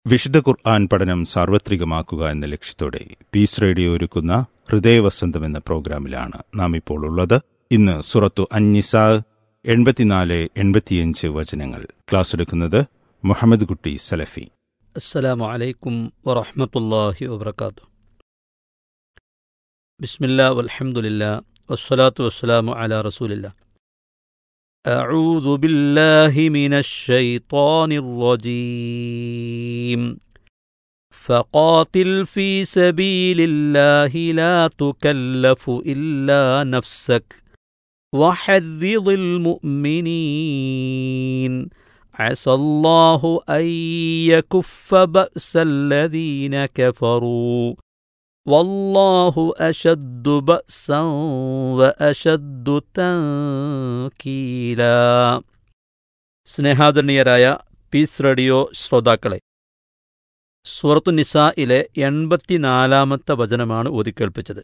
വിശുദ്ധ ഖുർആൻ പഠനം സാർവത്രികമാക്കുക എന്ന ലക്ഷ്യത്തോടെ പീസ് റേഡിയോ ഒരുക്കുന്ന ഹൃദയവസന്തം എന്ന പ്രോഗ്രാമിലാണ് നാം ഇപ്പോൾ ഉള്ളത് ഇന്ന് സുറത്തു അന്നിസാ എൺപത്തിനാല് എൺപത്തിയഞ്ച് വചനങ്ങൾ ക്ലാസ് എടുക്കുന്നത് മുഹമ്മദ് കുട്ടി സലഫി السلام عليكم ورحمة الله وبركاته بسم الله والحمد لله والصلاة والسلام على رسول الله أعوذ بالله من الشيطان الرجيم فقاتل في سبيل الله لا تكلف إلا نفسك وحذض المؤمنين عسى الله أن يكف بأس الذين كفروا والله أشد بأسا وأشد تنكيلا സ്നേഹാദരണീയരായ പീസ് റേഡിയോ ശ്രോതാക്കളെ സൂറത്തു നിസായിലെ എൺപത്തിനാലാമത്തെ വചനമാണ് ഓതിക്കേൾപ്പിച്ചത്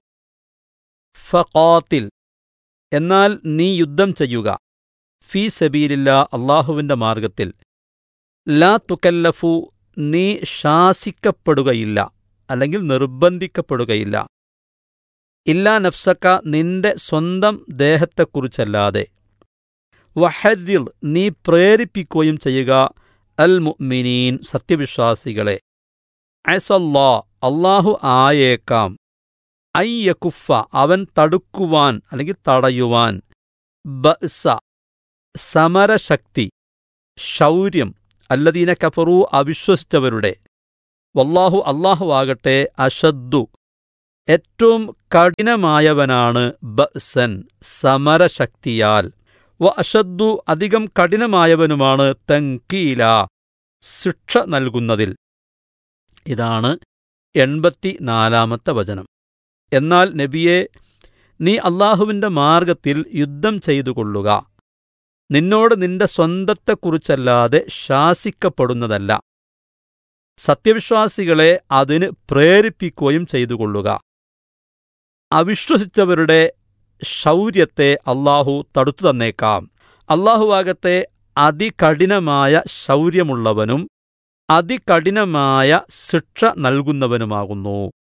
ഫഖാത്തിൽ എന്നാൽ നീ യുദ്ധം ചെയ്യുക ഫീ സബീലില്ല അള്ളാഹുവിൻ്റെ മാർഗത്തിൽ ലാ തുക്കല്ലഫു നീ ശാസിക്കപ്പെടുകയില്ല അല്ലെങ്കിൽ നിർബന്ധിക്കപ്പെടുകയില്ല ഇല്ലാ നഫ്സക്ക നിന്റെ സ്വന്തം ദേഹത്തെക്കുറിച്ചല്ലാതെ വഹദിൽ നീ പ്രേരിപ്പിക്കുകയും ചെയ്യുക അൽ മുഅ്മിനീൻ സത്യവിശ്വാസികളെ അസല്ലാ അള്ളാഹു ആയേക്കാം അയ്യക്കുഫ അവൻ തടുക്കുവാൻ അല്ലെങ്കിൽ തടയുവാൻ ബഅസ സമരശക്തി ശൗര്യം അല്ലദീന കഫറു അവിശ്വസിച്ചവരുടെ വല്ലാഹു അള്ളാഹു ആകട്ടെ അഷദ്ദു ഏറ്റവും കഠിനമായവനാണ് ബഅസൻ സമരശക്തിയാൽ വ അഷദ്ദു അധികം കഠിനമായവനുമാണ് തങ്കീല ശിക്ഷ നൽകുന്നതിൽ ഇതാണ് എൺപത്തിനാലാമത്തെ വചനം എന്നാൽ നബിയെ നീ അള്ളാഹുവിൻ്റെ മാർഗത്തിൽ യുദ്ധം ചെയ്തുകൊള്ളുക നിന്നോട് നിന്റെ സ്വന്തത്തെക്കുറിച്ചല്ലാതെ ശാസിക്കപ്പെടുന്നതല്ല സത്യവിശ്വാസികളെ അതിന് പ്രേരിപ്പിക്കുകയും ചെയ്തുകൊള്ളുക അവിശ്വസിച്ചവരുടെ ശൗര്യത്തെ അള്ളാഹു തടുത്തു തന്നേക്കാം അള്ളാഹുവാകത്തെ അതികഠിനമായ ശൗര്യമുള്ളവനും അതികഠിനമായ ശിക്ഷ നൽകുന്നവനുമാകുന്നു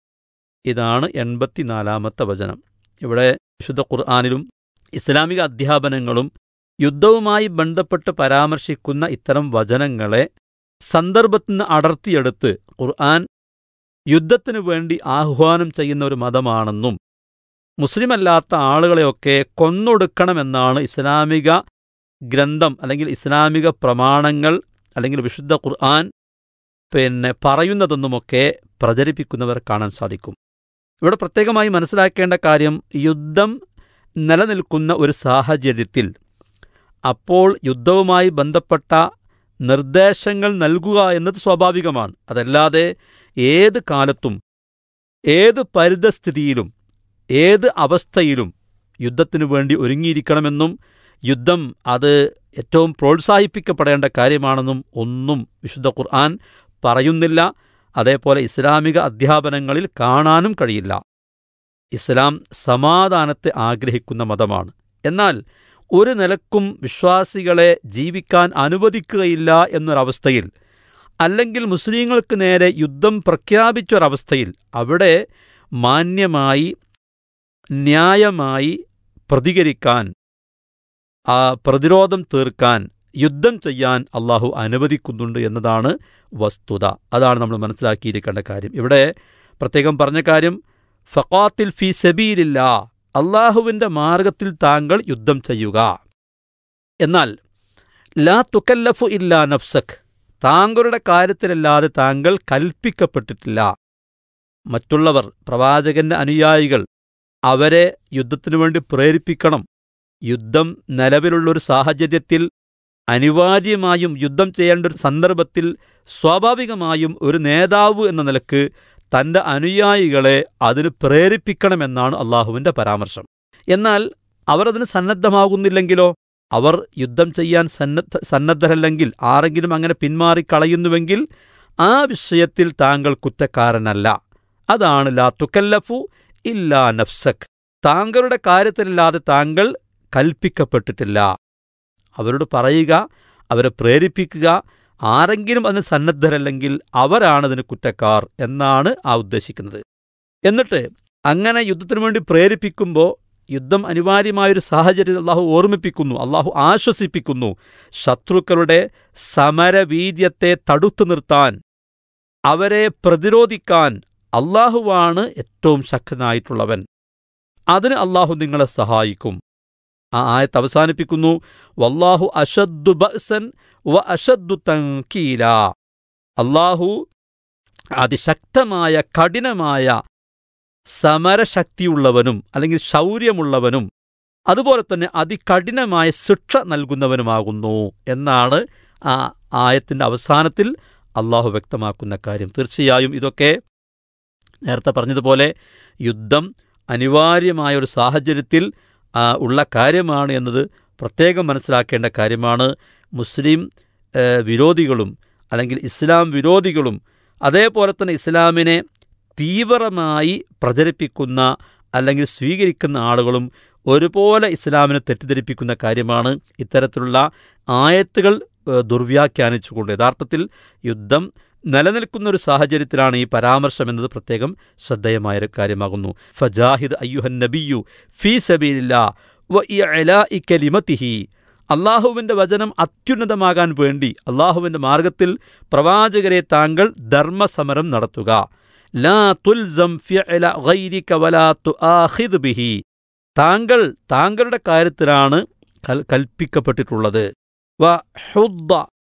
ഇതാണ് എൺപത്തിനാലാമത്തെ വചനം ഇവിടെ വിശുദ്ധ ഖുർആാനിലും ഇസ്ലാമിക അധ്യാപനങ്ങളും യുദ്ധവുമായി ബന്ധപ്പെട്ട് പരാമർശിക്കുന്ന ഇത്തരം വചനങ്ങളെ സന്ദർഭത്തിൽ നിന്ന് അടർത്തിയെടുത്ത് ഖുർആൻ യുദ്ധത്തിനു വേണ്ടി ആഹ്വാനം ചെയ്യുന്ന ഒരു മതമാണെന്നും മുസ്ലിമല്ലാത്ത ആളുകളെയൊക്കെ കൊന്നൊടുക്കണമെന്നാണ് ഇസ്ലാമിക ഗ്രന്ഥം അല്ലെങ്കിൽ ഇസ്ലാമിക പ്രമാണങ്ങൾ അല്ലെങ്കിൽ വിശുദ്ധ ഖുർആൻ പിന്നെ പറയുന്നതെന്നുമൊക്കെ പ്രചരിപ്പിക്കുന്നവർ കാണാൻ സാധിക്കും ഇവിടെ പ്രത്യേകമായി മനസ്സിലാക്കേണ്ട കാര്യം യുദ്ധം നിലനിൽക്കുന്ന ഒരു സാഹചര്യത്തിൽ അപ്പോൾ യുദ്ധവുമായി ബന്ധപ്പെട്ട നിർദ്ദേശങ്ങൾ നൽകുക എന്നത് സ്വാഭാവികമാണ് അതല്ലാതെ ഏത് കാലത്തും ഏത് പരിതസ്ഥിതിയിലും ഏത് അവസ്ഥയിലും യുദ്ധത്തിനു വേണ്ടി ഒരുങ്ങിയിരിക്കണമെന്നും യുദ്ധം അത് ഏറ്റവും പ്രോത്സാഹിപ്പിക്കപ്പെടേണ്ട കാര്യമാണെന്നും ഒന്നും വിശുദ്ധ ഖുർആൻ പറയുന്നില്ല അതേപോലെ ഇസ്ലാമിക അധ്യാപനങ്ങളിൽ കാണാനും കഴിയില്ല ഇസ്ലാം സമാധാനത്തെ ആഗ്രഹിക്കുന്ന മതമാണ് എന്നാൽ ഒരു നിലക്കും വിശ്വാസികളെ ജീവിക്കാൻ അനുവദിക്കുകയില്ല എന്നൊരവസ്ഥയിൽ അല്ലെങ്കിൽ മുസ്ലിങ്ങൾക്ക് നേരെ യുദ്ധം പ്രഖ്യാപിച്ചൊരവസ്ഥയിൽ അവിടെ മാന്യമായി ന്യായമായി പ്രതികരിക്കാൻ ആ പ്രതിരോധം തീർക്കാൻ യുദ്ധം ചെയ്യാൻ അള്ളാഹു അനുവദിക്കുന്നുണ്ട് എന്നതാണ് വസ്തുത അതാണ് നമ്മൾ മനസ്സിലാക്കിയിരിക്കേണ്ട കാര്യം ഇവിടെ പ്രത്യേകം പറഞ്ഞ കാര്യം ഫഖാത്തിൽ ഫി സബീലില്ല അള്ളാഹുവിൻ്റെ മാർഗത്തിൽ താങ്കൾ യുദ്ധം ചെയ്യുക എന്നാൽ ലാ തുക്കല്ലഫു ഇല്ലാ നഫ്സഖ് താങ്കളുടെ കാര്യത്തിലല്ലാതെ താങ്കൾ കൽപ്പിക്കപ്പെട്ടിട്ടില്ല മറ്റുള്ളവർ പ്രവാചകന്റെ അനുയായികൾ അവരെ യുദ്ധത്തിനു വേണ്ടി പ്രേരിപ്പിക്കണം യുദ്ധം നിലവിലുള്ളൊരു സാഹചര്യത്തിൽ അനിവാര്യമായും യുദ്ധം ചെയ്യേണ്ട ഒരു സന്ദർഭത്തിൽ സ്വാഭാവികമായും ഒരു നേതാവ് എന്ന നിലക്ക് തന്റെ അനുയായികളെ അതിന് പ്രേരിപ്പിക്കണമെന്നാണ് അള്ളാഹുവിന്റെ പരാമർശം എന്നാൽ അവർ അതിന് സന്നദ്ധമാകുന്നില്ലെങ്കിലോ അവർ യുദ്ധം ചെയ്യാൻ സന്നദ്ധ സന്നദ്ധരല്ലെങ്കിൽ ആരെങ്കിലും അങ്ങനെ പിന്മാറിക്കളയുന്നുവെങ്കിൽ ആ വിഷയത്തിൽ താങ്കൾ കുറ്റക്കാരനല്ല അതാണ് ലാ തുക്കല്ലഫു ഇല്ലാ നഫ്സക് താങ്കളുടെ കാര്യത്തിലല്ലാതെ താങ്കൾ കൽപ്പിക്കപ്പെട്ടിട്ടില്ല അവരോട് പറയുക അവരെ പ്രേരിപ്പിക്കുക ആരെങ്കിലും അതിന് സന്നദ്ധരല്ലെങ്കിൽ അവരാണ് അതിന് കുറ്റക്കാർ എന്നാണ് ആ ഉദ്ദേശിക്കുന്നത് എന്നിട്ട് അങ്ങനെ യുദ്ധത്തിന് വേണ്ടി പ്രേരിപ്പിക്കുമ്പോൾ യുദ്ധം അനിവാര്യമായൊരു സാഹചര്യം അള്ളാഹു ഓർമ്മിപ്പിക്കുന്നു അള്ളാഹു ആശ്വസിപ്പിക്കുന്നു ശത്രുക്കളുടെ സമരവീര്യത്തെ തടുത്തു നിർത്താൻ അവരെ പ്രതിരോധിക്കാൻ അള്ളാഹുവാണ് ഏറ്റവും ശക്തനായിട്ടുള്ളവൻ അതിന് അള്ളാഹു നിങ്ങളെ സഹായിക്കും ആ ആയത്ത് അവസാനിപ്പിക്കുന്നു വല്ലാഹു അഷദ്ദു ബഅ്സൻ വ അഷദ്ദു തങ്കീല അള്ളാഹു അതിശക്തമായ കഠിനമായ സമരശക്തിയുള്ളവനും അല്ലെങ്കിൽ ശൗര്യമുള്ളവനും അതുപോലെ തന്നെ അതികഠിനമായ ശിക്ഷ നൽകുന്നവനുമാകുന്നു എന്നാണ് ആ ആയത്തിൻ്റെ അവസാനത്തിൽ അള്ളാഹു വ്യക്തമാക്കുന്ന കാര്യം തീർച്ചയായും ഇതൊക്കെ നേരത്തെ പറഞ്ഞതുപോലെ യുദ്ധം അനിവാര്യമായ ഒരു സാഹചര്യത്തിൽ ആ, ഉള്ള കാര്യമാണ് എന്നത് പ്രത്യേകം മനസ്സിലാക്കേണ്ട കാര്യമാണ് മുസ്ലിം ഏ, വിരോധികളും അല്ലെങ്കിൽ ഇസ്ലാം വിരോധികളും അതേപോലെ തന്നെ ഇസ്ലാമിനെ തീവ്രമായി പ്രചരിപ്പിക്കുന്ന അല്ലെങ്കിൽ സ്വീകരിക്കുന്ന ആളുകളും ഒരുപോലെ ഇസ്ലാമിനെ തെറ്റിദ്ധരിപ്പിക്കുന്ന കാര്യമാണ് ഇത്തരത്തിലുള്ള ആയത്തുകൾ ഏ, ദുർവ്യാഖ്യാനിച്ചുകൊണ്ട് യഥാർത്ഥത്തിൽ യുദ്ധം നിലനിൽക്കുന്ന ഒരു സാഹചര്യത്തിലാണ് ഈ പരാമർശം എന്നത് പ്രത്യേകം ശ്രദ്ധേയമായ ഒരു കാര്യമാകുന്നു ഫജാഹിദ് അയ്യുഹൻ നബിയു ഫീ സബീലില്ലാ വ ഇഅലാഇ കലിമതിഹി അള്ളാഹുവിൻ്റെ വചനം അത്യുന്നതമാകാൻ വേണ്ടി അള്ളാഹുവിൻ്റെ മാർഗത്തിൽ പ്രവാചകരെ താങ്കൾ ധർമ്മസമരം നടത്തുക ലാ തുൽസം ഫിഅല ഗൈരിക വലാ തുആഖിദ് ബിഹി താങ്കൾ താങ്കളുടെ കാര്യത്തിലാണ് കൽ- കൽപ്പിക്കപ്പെട്ടിട്ടുള്ളത് വ ഹുദ്ദ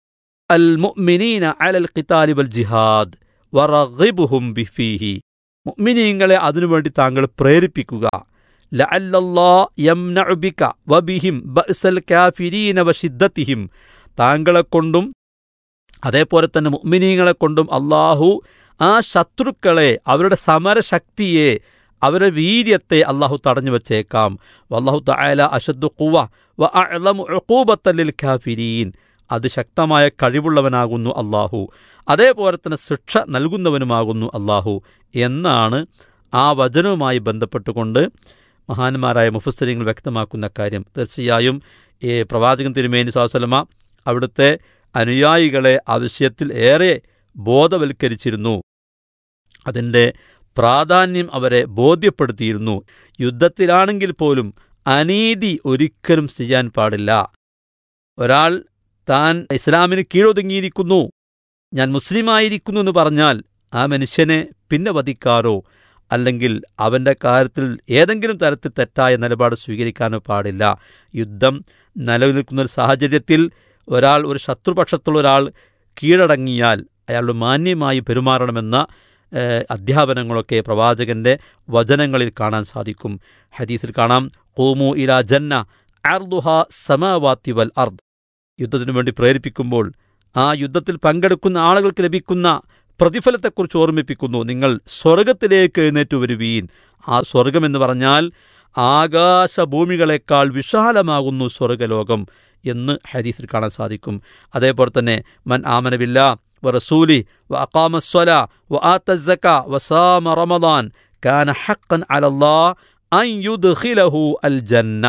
അൽ മുഅ്മിനീന അലൽ ഖിതാലി വൽ ജിഹാദ് വറഗിബുഹും ബിഫീഹി മുഅ്മിനീങ്ങളെ അതിനുവേണ്ടി താങ്കൾ പ്രേരിപ്പിക്കുക ലഅല്ലല്ലാ യംനഉ ബിക വബിഹിം ബഅസൽ കാഫിരീന വശിദ്ദത്തിഹിം താങ്കളെ കൊണ്ടും അതേപോലെ തന്നെ മുഅ്മിനീങ്ങളെ കൊണ്ടും അള്ളാഹു ആ ശത്രുക്കളെ അവരുടെ സമരശക്തിയെ അവരുടെ വീര്യത്തെ അള്ളാഹു തടഞ്ഞു വച്ചേക്കാം വല്ലാഹു തആല അഷദ്ദു ഖുവ വ അഅലമു ഉഖൂബത്തൻ ലിൽ കാഫിരീൻ അതിശക്തമായ കഴിവുള്ളവനാകുന്നു അള്ളാഹു അതേപോലെ തന്നെ ശിക്ഷ നൽകുന്നവനുമാകുന്നു അള്ളാഹു എന്നാണ് ആ വചനവുമായി ബന്ധപ്പെട്ടുകൊണ്ട് മഹാന്മാരായ മുഫസ്സരിങ്ങൾ വ്യക്തമാക്കുന്ന കാര്യം തീർച്ചയായും ഈ പ്രവാചകൻ തിരുമേനി സ്വാസലമ അവിടുത്തെ അനുയായികളെ ആ വിഷയത്തിൽ ഏറെ ബോധവൽക്കരിച്ചിരുന്നു അതിൻ്റെ പ്രാധാന്യം അവരെ ബോധ്യപ്പെടുത്തിയിരുന്നു യുദ്ധത്തിലാണെങ്കിൽ പോലും അനീതി ഒരിക്കലും ചെയ്യാൻ പാടില്ല ഒരാൾ താൻ ഇസ്ലാമിന് കീഴൊതുങ്ങിയിരിക്കുന്നു ഞാൻ മുസ്ലിമായിരിക്കുന്നു എന്ന് പറഞ്ഞാൽ ആ മനുഷ്യനെ പിന്നെ വധിക്കാനോ അല്ലെങ്കിൽ അവൻ്റെ കാര്യത്തിൽ ഏതെങ്കിലും തരത്തിൽ തെറ്റായ നിലപാട് സ്വീകരിക്കാനോ പാടില്ല യുദ്ധം നിലനിൽക്കുന്ന ഒരു സാഹചര്യത്തിൽ ഒരാൾ ഒരു ശത്രുപക്ഷത്തുള്ള ഒരാൾ കീഴടങ്ങിയാൽ അയാളോട് മാന്യമായി പെരുമാറണമെന്ന ഏഹ്, അധ്യാപനങ്ങളൊക്കെ പ്രവാചകന്റെ വചനങ്ങളിൽ കാണാൻ സാധിക്കും ഹദീസിൽ കാണാം കൂമു ഇല ജന്ന അർദുഹ സമാവാത്തി വൽ അർദ് യുദ്ധത്തിനു വേണ്ടി പ്രേരിപ്പിക്കുമ്പോൾ ആ യുദ്ധത്തിൽ പങ്കെടുക്കുന്ന ആളുകൾക്ക് ലഭിക്കുന്ന പ്രതിഫലത്തെക്കുറിച്ച് ഓർമ്മിപ്പിക്കുന്നു നിങ്ങൾ സ്വർഗത്തിലേക്ക് എഴുന്നേറ്റു വരുവീൻ ആ സ്വർഗമെന്ന് പറഞ്ഞാൽ ആകാശഭൂമികളെക്കാൾ വിശാലമാകുന്നു സ്വർഗലോകം എന്ന് ഹദീസിൽ കാണാൻ സാധിക്കും അതേപോലെ തന്നെ മൻ ആമനബില്ല വ റസൂലി വ അക്കാമസ്വല വ ആത്തസക്ക വസാമ റമദാൻ കാന ഹക്കൻ അലല്ലാ അൻ യുദ്ഖിലഹു അൽ ജന്ന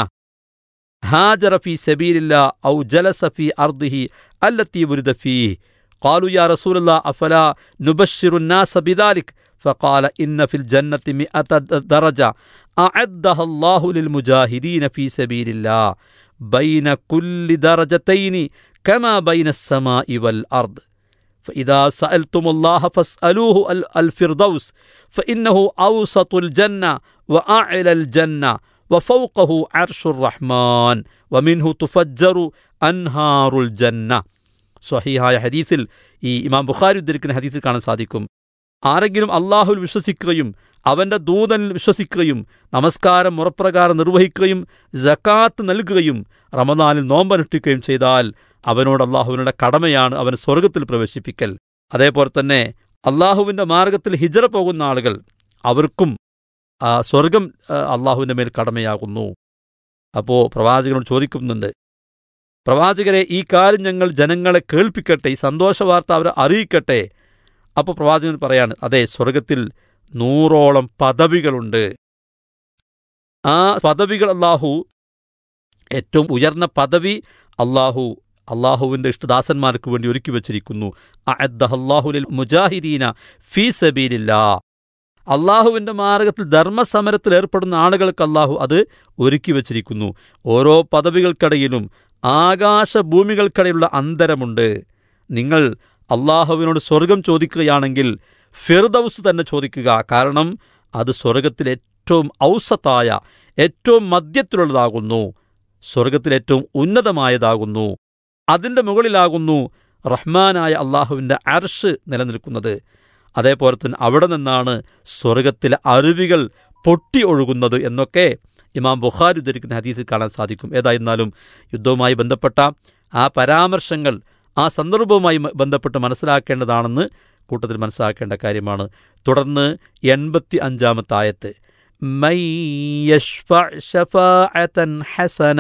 هاجر في سبيل الله أو جلس في أرضه التي ولد فيه قالوا يا رسول الله أفلا نبشر الناس بذلك فقال إن في الجنة مئة درجة أعدها الله للمجاهدين في سبيل الله بين كل درجتين كما بين السماء والأرض فإذا سألتم الله فاسألوه ال- الفردوس فإنه أوسط الجنة وأعلى الجنة وفوقه عرش الرحمن ومنه تفجر أنهار الجنة സ്വഹീഹായ ഹദീസിൽ ഈ ഇമാം ബുഖാരി ഉദ്ധരിക്കുന്ന ഹദീസിൽ കാണാൻ സാധിക്കും ആരെങ്കിലും അള്ളാഹുൽ വിശ്വസിക്കുകയും അവന്റെ ദൂതനിൽ വിശ്വസിക്കുകയും നമസ്കാരം മുറപ്രകാരം നിർവഹിക്കുകയും ജക്കാത്ത് നൽകുകയും റമദാനിൽ നോമ്പനുഷ്ഠിക്കുകയും ചെയ്താൽ അവനോട് അള്ളാഹുവിനുടെ കടമയാണ് അവന് സ്വർഗത്തിൽ പ്രവേശിപ്പിക്കൽ അതേപോലെ തന്നെ അള്ളാഹുവിന്റെ മാർഗത്തിൽ ഹിജറ പോകുന്ന ആളുകൾ അവർക്കും ആ സ്വർഗം ആ, അള്ളാഹുവിന്റെ മേൽ കടമയാകുന്നു അപ്പോൾ പ്രവാചകനോട് ചോദിക്കുന്നുണ്ട് പ്രവാചകരെ ഈ കാര്യം ഞങ്ങൾ ജനങ്ങളെ കേൾപ്പിക്കട്ടെ ഈ സന്തോഷവാർത്ത അവരെ അറിയിക്കട്ടെ അപ്പോൾ പ്രവാചകൻ പറയാണ് അതെ സ്വർഗത്തിൽ നൂറോളം പദവികളുണ്ട് ആ പദവികൾ അള്ളാഹു ഏറ്റവും ഉയർന്ന പദവി അള്ളാഹു അള്ളാഹുവിൻ്റെ ഇഷ്ടദാസന്മാർക്ക് വേണ്ടി ഒരുക്കി വച്ചിരിക്കുന്നു അഅദ്ദഹല്ലാഹുലിൽ മുജാഹിദീന ഫീ സബീലില്ലാ അള്ളാഹുവിൻ്റെ മാർഗത്തിൽ ധർമ്മസമരത്തിൽ ഏർപ്പെടുന്ന ആളുകൾക്ക് അള്ളാഹു അത് ഒരുക്കി വച്ചിരിക്കുന്നു ഓരോ പദവികൾക്കിടയിലും ആകാശഭൂമികൾക്കിടയിലുള്ള അന്തരമുണ്ട് നിങ്ങൾ അള്ളാഹുവിനോട് സ്വർഗം ചോദിക്കുകയാണെങ്കിൽ ഫിർദൌസ് തന്നെ ചോദിക്കുക കാരണം അത് സ്വർഗത്തിലെ ഏറ്റവും ഔസത്തായ ഏറ്റവും മധ്യത്തിലുള്ളതാകുന്നു സ്വർഗത്തിൽ ഏറ്റവും ഉന്നതമായതാകുന്നു അതിൻ്റെ മുകളിലാകുന്നു റഹ്മാനായ അള്ളാഹുവിൻ്റെ അർഷ് നിലനിൽക്കുന്നത് അതേപോലെ തന്നെ അവിടെ നിന്നാണ് സ്വർഗത്തിലെ അരുവികൾ പൊട്ടി ഒഴുകുന്നത് എന്നൊക്കെ ഇമാം ബുഖാരി ഉദ്ധരിക്കുന്ന ഹദീസിൽ കാണാൻ സാധിക്കും ഏതായിരുന്നാലും യുദ്ധവുമായി ബന്ധപ്പെട്ട ആ പരാമർശങ്ങൾ ആ സന്ദർഭവുമായി മ- ബന്ധപ്പെട്ട് മനസ്സിലാക്കേണ്ടതാണെന്ന് കൂട്ടത്തിൽ മനസ്സിലാക്കേണ്ട കാര്യമാണ് തുടർന്ന് എൺപത്തി അഞ്ചാമത്തെ ആയത്ത് മൈ യശ്ഫഅ ശഫാഅതൻ ഹസന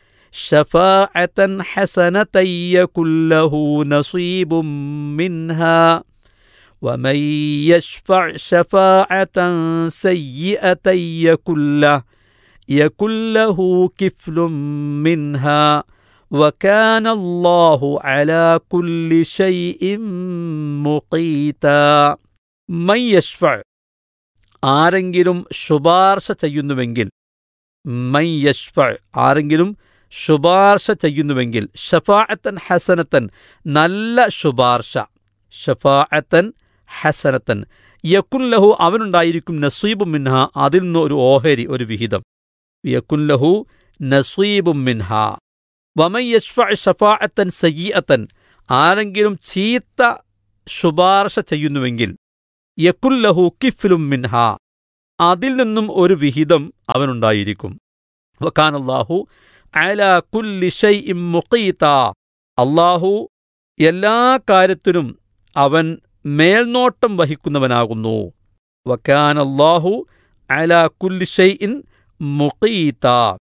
ശഫാഅതൻ ഹസനതൻ യകുൽ ലഹു നസീബും മിൻഹാ ومن يشفع شفاعة سيئة يكن له يكن له كفل منها وكان الله على كل شيء مقيتا من يشفع ആരെങ്കിലും ശുപാർശ ചെയ്യുന്നുവെങ്കിൽ മൈ യഷ്ഫ ആരെങ്കിലും ശുപാർശ ചെയ്യുന്നുവെങ്കിൽ ഷഫാഅത്തൻ ഹസനത്തൻ നല്ല ശുപാർശ ഷഫാഅത്തൻ ഹസനത്തൻ യക്കുൻലഹു അവനുണ്ടായിരിക്കും നസീബും മിൻഹ അതിൽ നിന്ന് ഒരു ഓഹരി ഒരു വിഹിതം യക്കുൻലഹു നസീബും മിൻഹ വമൻ യഷ്ഫ ഷഫാഅത്തൻ സയ്യത്തൻ ആരെങ്കിലും ചീത്ത ശുപാർശ ചെയ്യുന്നുവെങ്കിൽ യക്കുല്ലഹു കിഫ്ലും മിൻഹ അതിൽ നിന്നും ഒരു വിഹിതം അവനുണ്ടായിരിക്കും വക്കാനല്ലാഹു അല കുല്ലി ഷൈഇം മുഖീത അല്ലാഹു എല്ലാ കാര്യത്തിനും അവൻ മേൽനോട്ടം വഹിക്കുന്നവനാകുന്നു വക്കാനല്ലാഹു അല കുല്ലി ഷൈഇൻ മുഖീത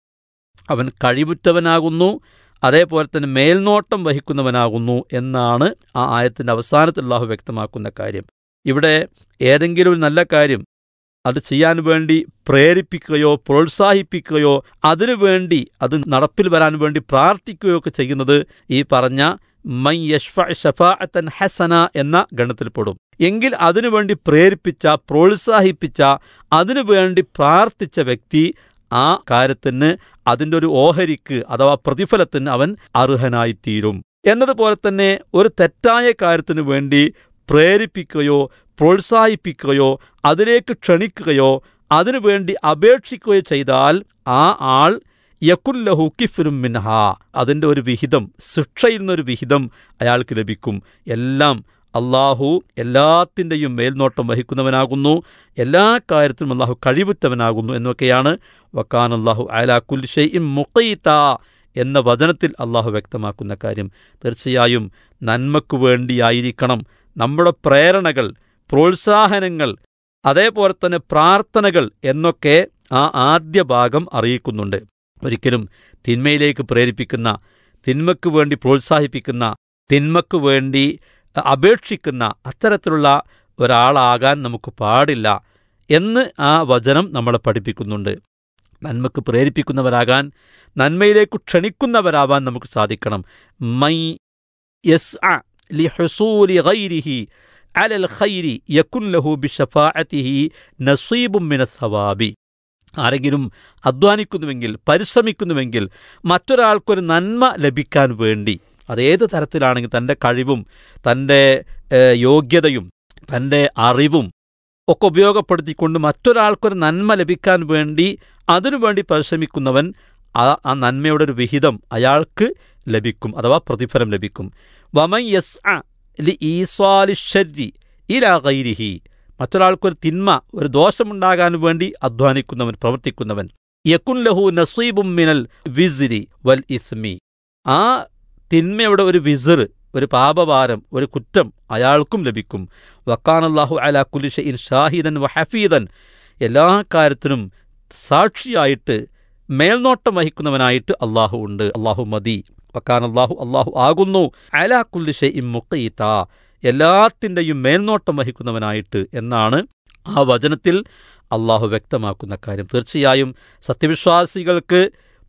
അവൻ കഴിവുറ്റവനാകുന്നു അതേപോലെ തന്നെ മേൽനോട്ടം വഹിക്കുന്നവനാകുന്നു എന്നാണ് ആ ആയത്തിന്റെ അവസാനത്തിൽ അള്ളാഹു വ്യക്തമാക്കുന്ന കാര്യം ഇവിടെ ഏതെങ്കിലും ഒരു നല്ല കാര്യം അത് ചെയ്യാൻ വേണ്ടി പ്രേരിപ്പിക്കുകയോ പ്രോത്സാഹിപ്പിക്കുകയോ അതിനുവേണ്ടി അത് നടപ്പിൽ വരാൻ വേണ്ടി പ്രാർത്ഥിക്കുകയോ ഒക്കെ ചെയ്യുന്നത് ഈ പറഞ്ഞ മൈ യഷ്ഫ ഷഫാഅത്തൻ ഹസന എന്ന ഗണത്തിൽപ്പെടും എങ്കിൽ അതിനുവേണ്ടി പ്രേരിപ്പിച്ച പ്രോത്സാഹിപ്പിച്ച അതിനുവേണ്ടി പ്രാർത്ഥിച്ച വ്യക്തി ആ കാര്യത്തിന് അതിൻ്റെ ഒരു ഓഹരിക്ക് അഥവാ പ്രതിഫലത്തിന് അവൻ അർഹനായിത്തീരും എന്നതുപോലെ തന്നെ ഒരു തെറ്റായ കാര്യത്തിനു വേണ്ടി പ്രേരിപ്പിക്കുകയോ പ്രോത്സാഹിപ്പിക്കുകയോ അതിലേക്ക് ക്ഷണിക്കുകയോ അതിനുവേണ്ടി അപേക്ഷിക്കുകയോ ചെയ്താൽ ആ ആൾ യക്കുല്ലഹു കിഫിനും മിൻഹ അതിൻ്റെ ഒരു വിഹിതം ശിക്ഷയിൽ നിന്നൊരു വിഹിതം അയാൾക്ക് ലഭിക്കും എല്ലാം അള്ളാഹു എല്ലാത്തിൻ്റെയും മേൽനോട്ടം വഹിക്കുന്നവനാകുന്നു എല്ലാ കാര്യത്തിലും അള്ളാഹു കഴിവുറ്റവനാകുന്നു എന്നൊക്കെയാണ് വക്കാൻ അള്ളാഹു അലാ കുൽഷയും മുഖീത്ത എന്ന വചനത്തിൽ അള്ളാഹു വ്യക്തമാക്കുന്ന കാര്യം തീർച്ചയായും നന്മയ്ക്കു വേണ്ടിയായിരിക്കണം നമ്മുടെ പ്രേരണകൾ പ്രോത്സാഹനങ്ങൾ അതേപോലെ തന്നെ പ്രാർത്ഥനകൾ എന്നൊക്കെ ആ ആദ്യ ഭാഗം അറിയിക്കുന്നുണ്ട് ഒരിക്കലും തിന്മയിലേക്ക് പ്രേരിപ്പിക്കുന്ന തിന്മയ്ക്കു വേണ്ടി പ്രോത്സാഹിപ്പിക്കുന്ന തിന്മയ്ക്കു വേണ്ടി അപേക്ഷിക്കുന്ന അത്തരത്തിലുള്ള ഒരാളാകാൻ നമുക്ക് പാടില്ല എന്ന് ആ വചനം നമ്മളെ പഠിപ്പിക്കുന്നുണ്ട് നന്മക്ക് പ്രേരിപ്പിക്കുന്നവരാകാൻ നന്മയിലേക്ക് ക്ഷണിക്കുന്നവരാവാൻ നമുക്ക് സാധിക്കണം മൈ യസ് ലി ഹുസൂലി ഗൈരിഹി അലൽ ഖൈരി യക്കുൻ ലഹു ബിഷഫാഅത്തിഹി നസീബും മിന സവാബി ആരെങ്കിലും അധ്വാനിക്കുന്നുവെങ്കിൽ പരിശ്രമിക്കുന്നുവെങ്കിൽ മറ്റൊരാൾക്കൊരു നന്മ ലഭിക്കാൻ വേണ്ടി അതേത് തരത്തിലാണെങ്കിൽ തൻ്റെ കഴിവും തൻ്റെ ഏഹ്, യോഗ്യതയും തൻ്റെ അറിവും ഒക്കെ ഉപയോഗപ്പെടുത്തിക്കൊണ്ട് മറ്റൊരാൾക്കൊരു നന്മ ലഭിക്കാൻ വേണ്ടി അതിനുവേണ്ടി പരിശ്രമിക്കുന്നവൻ ആ ആ നന്മയുടെ ഒരു വിഹിതം അയാൾക്ക് ലഭിക്കും അഥവാ പ്രതിഫലം ലഭിക്കും വമൻ യസ് ലി ഈസ്വാലി ഷരി ഇലാ ഗൈരിഹി മറ്റൊരാൾക്കൊരു തിന്മ ഒരു ദോഷമുണ്ടാകാൻ വേണ്ടി അധ്വാനിക്കുന്നവൻ പ്രവർത്തിക്കുന്നവൻ യക്കുൻ ലഹു നസീബും മിനൽ വിസിരി വൽ ഇസ്മി ആ തിന്മയുടെ ഒരു വിസിർ ഒരു പാപഭാരം ഒരു കുറ്റം അയാൾക്കും ലഭിക്കും വക്കാനല്ലാഹു അല കുലിഷ ഇൻ ഷാഹിദൻ വ ഹഫീദൻ എല്ലാ കാര്യത്തിനും സാക്ഷിയായിട്ട് മേൽനോട്ടം വഹിക്കുന്നവനായിട്ട് അള്ളാഹു ഉണ്ട് അള്ളാഹു മതി വക്കാൻ അള്ളാഹു അള്ളാഹു ആകുന്നു അലാ കുല്ലിഷ ഇം മുക്കീത്ത എല്ലാത്തിൻ്റെയും മേൽനോട്ടം വഹിക്കുന്നവനായിട്ട് എന്നാണ് ആ വചനത്തിൽ അള്ളാഹു വ്യക്തമാക്കുന്ന കാര്യം തീർച്ചയായും സത്യവിശ്വാസികൾക്ക്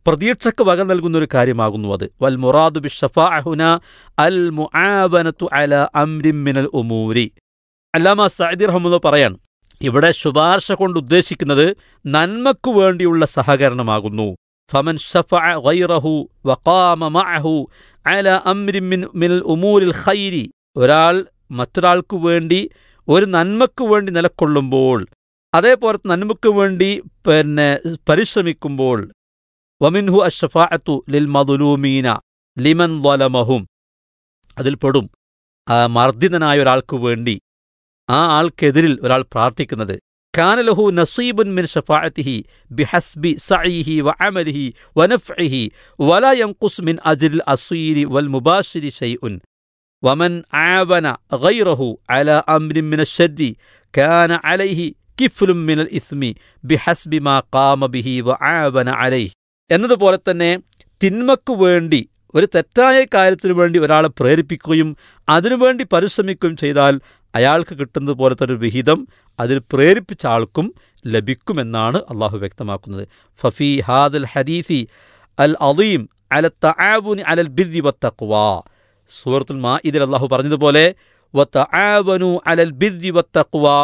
പ്രതീക്ഷക്ക് വക നൽകുന്ന ഒരു കാര്യമാകുന്നു അത് വൽ മുറാദു ബി ഷഫാഅഹുന അൽ മുആവനത്തു അല അംരിൻ മിനൽ ഉമൂരി അല്ലാമ സഅദി റഹ്മുല്ല പറയാണ് ഇവിടെ ശുപാർശ കൊണ്ട് ഉദ്ദേശിക്കുന്നത് നന്മക്കു വേണ്ടിയുള്ള സഹകരണമാകുന്നു ഫമൻ ഷഫഅ ഗൈറഹു വഖാമ മഅഹു അല അംരിൻ മിൻ മിനൽ ഉമൂരിൽ ഖൈരി ഒരാൾ മറ്റൊരാൾക്കു വേണ്ടി ഒരു നന്മക്കു വേണ്ടി നിലക്കൊള്ളുമ്പോൾ അതേപോലെ നന്മയ്ക്ക് വേണ്ടി പിന്നെ പരിശ്രമിക്കുമ്പോൾ വമിൻഹു അഷഫാഅത്തു ലിൽ മദുലൂമീന ലിമൻ വലമഹും അതിൽപ്പെടും ആ മർദ്ദിതനായ ഒരാൾക്ക് വേണ്ടി ആ ആൾക്കെതിരിൽ ഒരാൾ പ്രാർത്ഥിക്കുന്നത് കാനലഹു നസീബുൻ മിൻ ഷഫാഅത്തിഹി ബിഹസ്ബി സഈഹി വഅമലിഹി വനഫ്ഇഹി വലാ യൻഖുസ് മിൻ അജ്രിൽ അസീരി വൽ മുബാശിരി ഷൈഉൻ വമൻ ആവന ഗൈറഹു അലാ അംരിൻ മിന الشر كان عليه كفل من الإثم بحسب ما قام به وعاون عليه എന്നതുപോലെ തന്നെ തിന്മക്കു വേണ്ടി ഒരു തെറ്റായ കാര്യത്തിനു വേണ്ടി ഒരാളെ പ്രേരിപ്പിക്കുകയും അതിനുവേണ്ടി പരിശ്രമിക്കുകയും ചെയ്താൽ അയാൾക്ക് കിട്ടുന്നത് പോലത്തെ ഒരു വിഹിതം അതിൽ പ്രേരിപ്പിച്ച ആൾക്കും ലഭിക്കുമെന്നാണ് അള്ളാഹു വ്യക്തമാക്കുന്നത് ഫഫി ഹാദൽ ഹദീസി അൽ അദീം അല തആവുനി അലൽ ബിർരി വത്തഖ്വാ സൂറത്തുൽ മാഇദിൽ അള്ളാഹു പറഞ്ഞതുപോലെ വതആവനു അലൽ ബിർരി വത്തഖ്വാ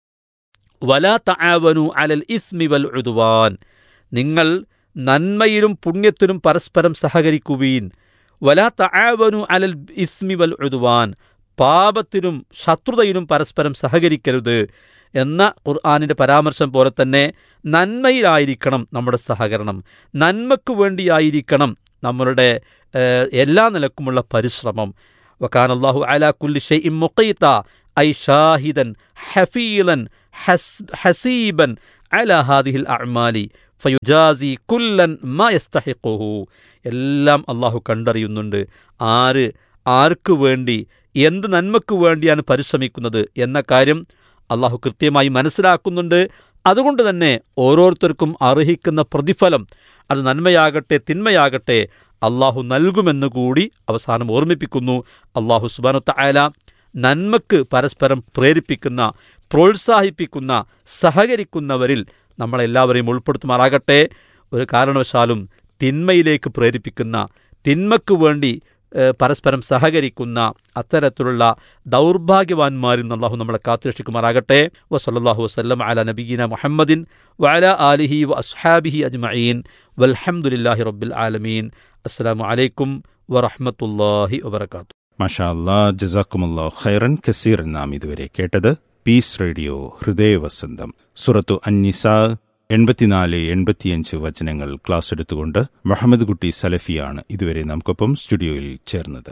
വലാ തആവനു അലൽ ഇസ്മി വൽ ഉദ്വാൻ നിങ്ങൾ നന്മയിലും പുണ്യത്തിലും പരസ്പരം സഹകരിക്കുവീൻ വലാ തആവനു അലൽ ഇസ്മി വൽ ഉദ്വാൻ പാപത്തിലും ശത്രുതയിലും പരസ്പരം സഹകരിക്കരുത് എന്ന ഖുർആാനിൻ്റെ പരാമർശം പോലെ തന്നെ നന്മയിലായിരിക്കണം നമ്മുടെ സഹകരണം നന്മയ്ക്കു വേണ്ടിയായിരിക്കണം നമ്മളുടെ ഏഹ്, എല്ലാ നിലക്കുമുള്ള പരിശ്രമം വക്കാൻ അള്ളാഹു അലാ കുല്ലി ഷെയ് മുഖീത്ത ഐ ഷാഹിദൻ ഹഫീലൻ ഹസ് ഹസീബൻ അല ഹാദിഹിൽ അഅ്മാലി ഫയുജാസി കുല്ലൻ മാ യസ്തഹിഖുഹു എല്ലാം അള്ളാഹു കണ്ടറിയുന്നുണ്ട് ആര് ആർക്കു വേണ്ടി എന്ത് നന്മയ്ക്കു വേണ്ടിയാണ് പരിശ്രമിക്കുന്നത് എന്ന കാര്യം അള്ളാഹു കൃത്യമായി മനസ്സിലാക്കുന്നുണ്ട് അതുകൊണ്ട് തന്നെ ഓരോരുത്തർക്കും അർഹിക്കുന്ന പ്രതിഫലം അത് നന്മയാകട്ടെ തിന്മയാകട്ടെ അള്ളാഹു നൽകുമെന്ന് കൂടി അവസാനം ഓർമ്മിപ്പിക്കുന്നു അള്ളാഹു സുബാനുത്ത ആല നന്മക്ക് പരസ്പരം പ്രേരിപ്പിക്കുന്ന പ്രോത്സാഹിപ്പിക്കുന്ന സഹകരിക്കുന്നവരിൽ നമ്മളെല്ലാവരെയും ഉൾപ്പെടുത്തുമാറാകട്ടെ ഒരു കാരണവശാലും തിന്മയിലേക്ക് പ്രേരിപ്പിക്കുന്ന തിന്മക്ക് വേണ്ടി ഏഹ്, പരസ്പരം സഹകരിക്കുന്ന അത്തരത്തിലുള്ള ദൗർഭാഗ്യവാന്മാരിൽ നിന്ന് അള്ളാഹു നമ്മളെ കാത്തുരക്ഷിക്കുമാറാകട്ടെ വസല്ലാഹു വസ്ലം അല നബീന മുഹമ്മദിൻ വഅല ആലിഹി വ അസ്ഹാബിഹി അജ്മഈൻ വൽഹംദുലില്ലാഹി റബ്ബിൽ ആലമീൻ അസ്സലാമു അലൈക്കും വറഹ്മത്തുള്ളാഹി വബറകാത്തു മഷാ അല്ലാ ജസാക്കുമുല്ലാ ഖൈറൻ കസീർ നാം ഇതുവരെ കേട്ടത് പീസ് റേഡിയോ ഹൃദയവസന്തം സുറത്തു അന്നിസാ എൺപത്തിനാല് എൺപത്തിയഞ്ച് വചനങ്ങൾ ക്ലാസ് എടുത്തുകൊണ്ട് മുഹമ്മദ് കുട്ടി സലഫിയാണ് ഇതുവരെ നമുക്കൊപ്പം സ്റ്റുഡിയോയിൽ ചേർന്നത്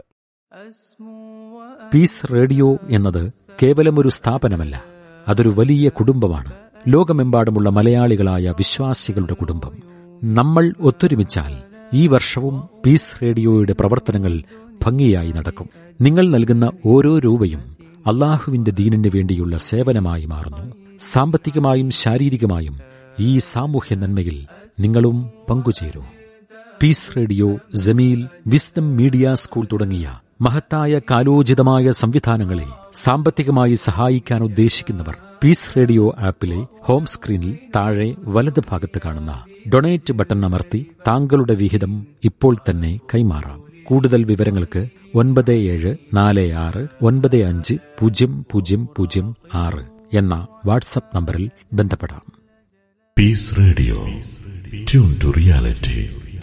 പീസ് റേഡിയോ എന്നത് കേവലമൊരു സ്ഥാപനമല്ല അതൊരു വലിയ കുടുംബമാണ് ലോകമെമ്പാടുമുള്ള മലയാളികളായ വിശ്വാസികളുടെ കുടുംബം നമ്മൾ ഒത്തൊരുമിച്ചാൽ ഈ വർഷവും പീസ് റേഡിയോയുടെ പ്രവർത്തനങ്ങൾ ഭംഗിയായി നടക്കും നിങ്ങൾ നൽകുന്ന ഓരോ രൂപയും അള്ളാഹുവിന്റെ ദീനിന് വേണ്ടിയുള്ള സേവനമായി മാറുന്നു സാമ്പത്തികമായും ശാരീരികമായും ഈ സാമൂഹ്യ നന്മയിൽ നിങ്ങളും പങ്കുചേരൂ Peace Radio Jameel wisdom media school തുടങ്ങിയ മഹത്തായ കാലോചിതമായ സംവിധാനങ്ങളെ സാമ്പത്തികമായി സഹായിക്കാൻ ഉദ്ദേശിക്കുന്നവർ പീസ് റേഡിയോ ആപ്പിലെ ഹോം സ്ക്രീനിൽ താഴെ വലത് ഭാഗത്ത് കാണുന്ന ഡൊണേറ്റ് ബട്ടൺ അമർത്തി താങ്കളുടെ വിഹിതം ഇപ്പോൾ തന്നെ കൈമാറാം കൂടുതൽ വിവരങ്ങൾക്ക് ഒൻപത് ഏഴ് നാല് ആറ് ഒൻപത് അഞ്ച് പൂജ്യം പൂജ്യം പൂജ്യം ആറ് എന്ന വാട്സപ്പ് നമ്പറിൽ ബന്ധപ്പെടാം Peace Radio. Tune to reality.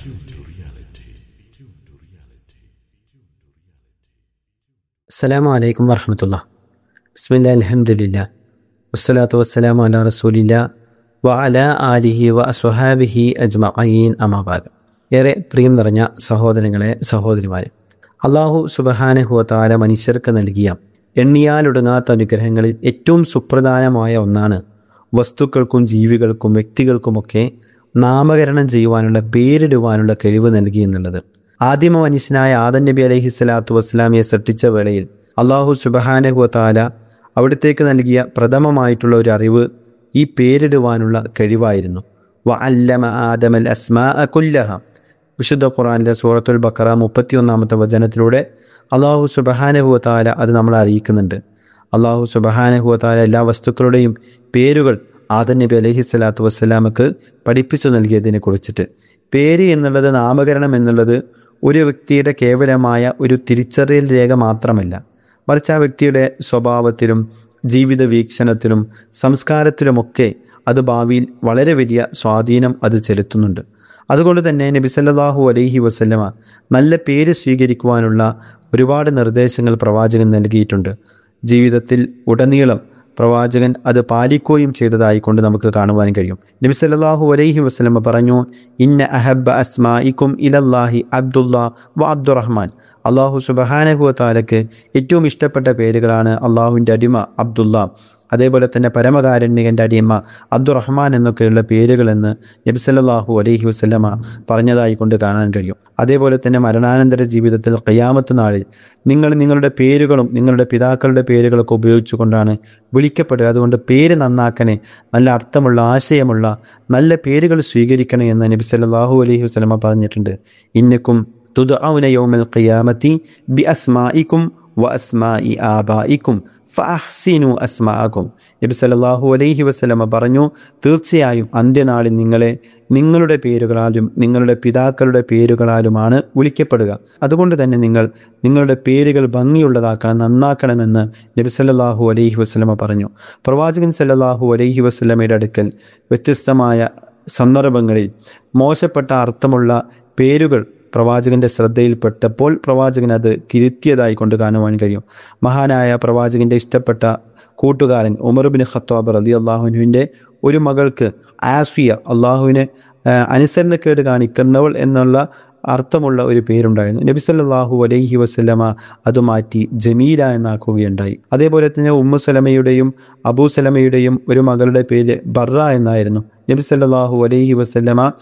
അസ്സലാമു അലൈക്കും വറഹമത്തുള്ള ബിസ്മില്ലാ അൽഹംദുലില്ല വസ്സലാത്തു വസ്സലാമു അലാ റസൂലില്ല വ അല ആലിഹി വ അസ്വഹാബിഹി അജ്മഈൻ അമാബാദ് ഏറെ പ്രിയം നിറഞ്ഞ സഹോദരങ്ങളെ സഹോദരിമാരെ അള്ളാഹു സുബഹാനഹുവ താല മനുഷ്യർക്ക് നൽകിയ എണ്ണിയാലൊടുങ്ങാത്ത അനുഗ്രഹങ്ങളിൽ ഏറ്റവും സുപ്രധാനമായ ഒന്നാണ് വസ്തുക്കൾക്കും ജീവികൾക്കും വ്യക്തികൾക്കുമൊക്കെ നാമകരണം ചെയ്യുവാനുള്ള പേരിടുവാനുള്ള കഴിവ് നൽകി എന്നുള്ളത് ആദിമ മനുഷ്യനായ ആദൻ നബി അലൈഹി സ്വലാത്തു വസ്സലാമിയെ സൃഷ്ടിച്ച വേളയിൽ അള്ളാഹു സുബഹാനഹുവ താല അവിടത്തേക്ക് നൽകിയ പ്രഥമമായിട്ടുള്ള ഒരു അറിവ് ഈ പേരിടുവാനുള്ള കഴിവായിരുന്നു വ അല്ലമ ആദമൽ അസ്മാ കുല്ലഹ വിശുദ്ധ ഖുറാനിലെ സൂറത്തുൽ ബക്കറ മുപ്പത്തിയൊന്നാമത്തെ വചനത്തിലൂടെ അള്ളാഹു സുബഹാനഹുവ താല അത് നമ്മളെ അറിയിക്കുന്നുണ്ട് അള്ളാഹു സുബഹാനഹുവ താല എല്ലാ വസ്തുക്കളുടെയും പേരുകൾ ആദൻ നബി അലൈഹി സ്വലാത്തു വസ്സലാമക്ക് പഠിപ്പിച്ചു നൽകിയതിനെ കുറിച്ചിട്ട് പേര് എന്നുള്ളത് നാമകരണം എന്നുള്ളത് ഒരു വ്യക്തിയുടെ കേവലമായ ഒരു തിരിച്ചറിയൽ രേഖ മാത്രമല്ല മറിച്ച് ആ വ്യക്തിയുടെ സ്വഭാവത്തിലും ജീവിത വീക്ഷണത്തിലും സംസ്കാരത്തിലുമൊക്കെ അത് ഭാവിയിൽ വളരെ വലിയ സ്വാധീനം അത് ചെലുത്തുന്നുണ്ട് അതുകൊണ്ട് തന്നെ നബി സല്ലല്ലാഹു അലൈഹി വസല്ലമ നല്ല പേര് സ്വീകരിക്കുവാനുള്ള ഒരുപാട് നിർദ്ദേശങ്ങൾ പ്രവാചകൻ നൽകിയിട്ടുണ്ട് ജീവിതത്തിൽ ഉടനീളം പ്രവാചകൻ അത് പാലിക്കുകയും ചെയ്തതായി കൊണ്ട് നമുക്ക് കാണുവാൻ കഴിയും നബി സല്ലല്ലാഹു അലൈഹി വസല്ലമ പറഞ്ഞു ഇന്ന അഹബ്ബ അസ്മായിക്കും ഇലല്ലാഹി അബ്ദുല്ലാ വ അബ്ദുറഹ്മാൻ അള്ളാഹു സുബഹാനഹു താലക്ക് ഏറ്റവും ഇഷ്ടപ്പെട്ട പേരുകളാണ് അള്ളാഹുവിൻ്റെ അടിമ അബ്ദുല്ല അതേപോലെ തന്നെ പരമകാരുണ്യകൻ്റെ അടിയമ്മ അബ്ദുറഹ്മാൻ എന്നൊക്കെയുള്ള പേരുകളെന്ന് നബി സല്ലല്ലാഹു അലൈഹി വസല്ലമ പറഞ്ഞതായി കൊണ്ട് കാണാൻ കഴിയും അതേപോലെ തന്നെ മരണാനന്തര ജീവിതത്തിൽ ഖിയാമത്ത് നാളിൽ നിങ്ങൾ നിങ്ങളുടെ പേരുകളും നിങ്ങളുടെ പിതാക്കളുടെ പേരുകളൊക്കെ ഉപയോഗിച്ചുകൊണ്ടാണ് വിളിക്കപ്പെടുക അതുകൊണ്ട് പേര് നന്നാക്കണേ നല്ല അർത്ഥമുള്ള ആശയമുള്ള നല്ല പേരുകൾ സ്വീകരിക്കണേ എന്ന് നബി സല്ലല്ലാഹു അലൈഹി വസല്ലമ പറഞ്ഞിട്ടുണ്ട് ഇന്നക്കും തുദൗന യൗമൽ ഖിയാമത്തി ബി അസ്മായിക്കും വ അസ്മായി ആബായിക്കും ഫഅഹ്സിനു അസ്മാഅക്കും നബി സല്ലല്ലാഹു അലൈഹി വസല്ലമ പറഞ്ഞു തീർച്ചയായും അന്ത്യനാളിൽ നിങ്ങളെ നിങ്ങളുടെ പേരുകളാലും നിങ്ങളുടെ പിതാക്കളുടെ പേരുകളാലുമാണ് വിളിക്കപ്പെടുക അതുകൊണ്ട് തന്നെ നിങ്ങൾ നിങ്ങളുടെ പേരുകൾ ഭംഗിയുള്ളതാക്കണം നന്നാക്കണമെന്ന് നബി സല്ലല്ലാഹു അലൈഹി വസല്ലമ പറഞ്ഞു പ്രവാചകൻ സല്ലല്ലാഹു അലൈഹി വസല്ലമയുടെ അടുക്കൽ വ്യത്യസ്തമായ സന്ദർഭങ്ങളിൽ മോശപ്പെട്ട അർത്ഥമുള്ള പേരുകൾ പ്രവാചകന്റെ ശ്രദ്ധയിൽപ്പെട്ടപ്പോൾ പ്രവാചകൻ അത് തിരുത്തിയതായി കൊണ്ട് കാണുവാൻ കഴിയും മഹാനായ പ്രവാചകന്റെ ഇഷ്ടപ്പെട്ട കൂട്ടുകാരൻ ഉമർ ബിൻ ഖത്താബ് റതി അള്ളാഹുനുവിൻ്റെ ഒരു മകൾക്ക് ആസ്വിയ അള്ളാഹുവിന് അനുസരണക്കേട് കാണിക്കുന്നവൾ എന്നുള്ള അർത്ഥമുള്ള ഒരു പേരുണ്ടായിരുന്നു നബി സല്ലല്ലാഹു അലൈഹി വസല്ലമ അത് മാറ്റി ജമീല എന്നാക്കുകയുണ്ടായി അതേപോലെ തന്നെ ഉമ്മു സലമയുടെയും അബൂ സലമയുടെയും ഒരു മകളുടെ പേര് ബർറ എന്നായിരുന്നു നബി സല്ലല്ലാഹു അലൈഹി വസല്ലമ